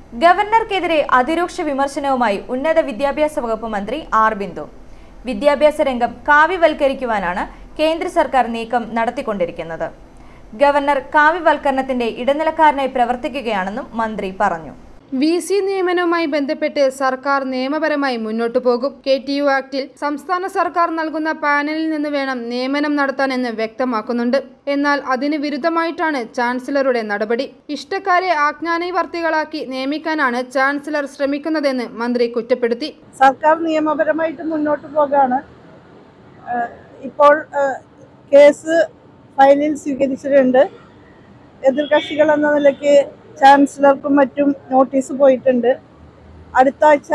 ഗവർണർക്കെതിരെ അതിരൂക്ഷ വിമർശനവുമായി ഉന്നത വിദ്യാഭ്യാസ വകുപ്പ് മന്ത്രി ആർ ബിന്ദു വിദ്യാഭ്യാസ രംഗം കാവ്യവൽക്കരിക്കുവാനാണ് കേന്ദ്ര സർക്കാർ നീക്കം നടത്തിക്കൊണ്ടിരിക്കുന്നത് ഗവർണർ കാവ്യവൽക്കരണത്തിന്റെ ഇടനിലക്കാരനായി പ്രവർത്തിക്കുകയാണെന്നും മന്ത്രി പറഞ്ഞു വി സി നിയമനവുമായി ബന്ധപ്പെട്ട് സർക്കാർ നിയമപരമായി മുന്നോട്ടു പോകും കെ ടി യു ആക്ടിൽ സംസ്ഥാന സർക്കാർ നൽകുന്ന പാനലിൽ നിന്ന് വേണം നിയമനം നടത്താനെന്ന് വ്യക്തമാക്കുന്നുണ്ട് എന്നാൽ അതിന് വിരുദ്ധമായിട്ടാണ് ചാൻസലറുടെ നടപടി ഇഷ്ടക്കാരെ ആജ്ഞാനവർത്തികളാക്കി നിയമിക്കാനാണ് ചാൻസലർ ശ്രമിക്കുന്നതെന്ന് മന്ത്രി കുറ്റപ്പെടുത്തി സർക്കാർ നിയമപരമായിട്ട് മുന്നോട്ട് പോകാണ് ഏഹ് ഇപ്പോൾ ഏഹ് കേസ് ഫയലിൽ സ്വീകരിച്ചിട്ടുണ്ട് എതിർകക്ഷികൾ എന്ന നിലയ്ക്ക് ചാൻസലർക്കും മറ്റും നോട്ടീസ് പോയിട്ടുണ്ട് അടുത്ത ആഴ്ച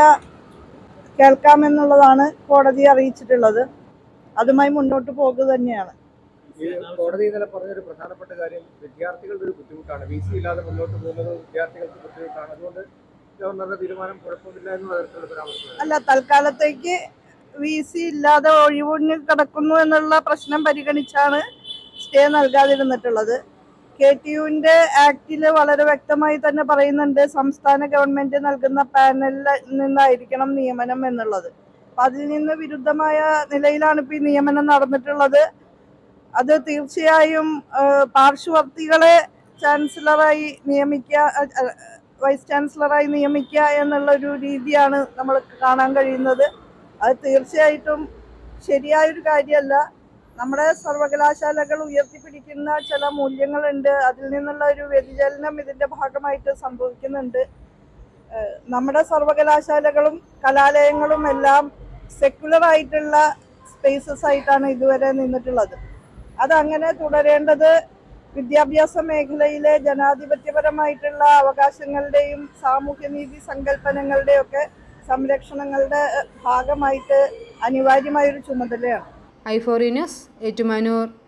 കേൾക്കാമെന്നുള്ളതാണ് കോടതി അറിയിച്ചിട്ടുള്ളത് അതുമായി മുന്നോട്ട് പോകുക തന്നെയാണ് ഈ കോടതി ഇന്നലെ പറഞ്ഞൊരു പ്രധാനപ്പെട്ട കാര്യം വിദ്യാർത്ഥികളുടെ ഒരു ബുദ്ധിമുട്ടാണ് വി സി ഇല്ലാതെ മുന്നോട്ട് പോകുന്നത് വിദ്യാർത്ഥികൾക്ക് ബുദ്ധിമുട്ടാണ് അതുകൊണ്ട് ഗവർണറുടെ തീരുമാനം കുഴപ്പമില്ല എന്ന തരത്തിലുള്ള പരാമർശം അല്ല തൽക്കാലത്തേക്ക് വി സി ഇല്ലാതെ ഒഴിവൊഴിഞ്ഞ് കിടക്കുന്നു എന്നുള്ള പ്രശ്നം പരിഗണിച്ചാണ് സ്റ്റേ നൽകാതിരുന്നിട്ടുള്ളത് കെ ടി യുവിന്റെ ആക്ടിൽ വളരെ വ്യക്തമായി തന്നെ പറയുന്നുണ്ട് സംസ്ഥാന ഗവൺമെന്റ് നൽകുന്ന പാനലിൽ നിന്നായിരിക്കണം നിയമനം എന്നുള്ളത് അപ്പൊ അതിൽ നിന്ന് വിരുദ്ധമായ നിലയിലാണ് ഇപ്പൊ ഈ നിയമനം നടന്നിട്ടുള്ളത് അത് തീർച്ചയായും ആ, പാർശ്വവർത്തികളെ ചാൻസലറായി നിയമിക്കുക ആ, ആ, വൈസ് ചാൻസലറായി നിയമിക്കുക എന്നുള്ള ഒരു രീതിയാണ് നമ്മൾ കാണാൻ കഴിയുന്നത് അത് തീർച്ചയായിട്ടും ശരിയായൊരു കാര്യമല്ല നമ്മുടെ സർവകലാശാലകൾ ഉയർത്തിപ്പിടിക്കുന്ന ചില മൂല്യങ്ങളുണ്ട് അതിൽ നിന്നുള്ള ഒരു വ്യതിചലനം ഇതിന്റെ ഭാഗമായിട്ട് സംഭവിക്കുന്നുണ്ട് ഏഹ് നമ്മുടെ സർവകലാശാലകളും കലാലയങ്ങളും എല്ലാം സെക്യുലർ ആയിട്ടുള്ള സ്പേസസ് ആയിട്ടാണ് ഇതുവരെ നിന്നിട്ടുള്ളത് അതങ്ങനെ തുടരേണ്ടത് വിദ്യാഭ്യാസ മേഖലയിലെ ജനാധിപത്യപരമായിട്ടുള്ള അവകാശങ്ങളുടെയും സാമൂഹ്യനീതി സങ്കല്പനങ്ങളുടെയും ഒക്കെ സംരക്ഷണങ്ങളുടെ ഭാഗമായിട്ട് അനിവാര്യമായൊരു ചുമതലയാണ് ഐ ഫോർ ന്യൂസ് ഏറ്റുമാനൂർ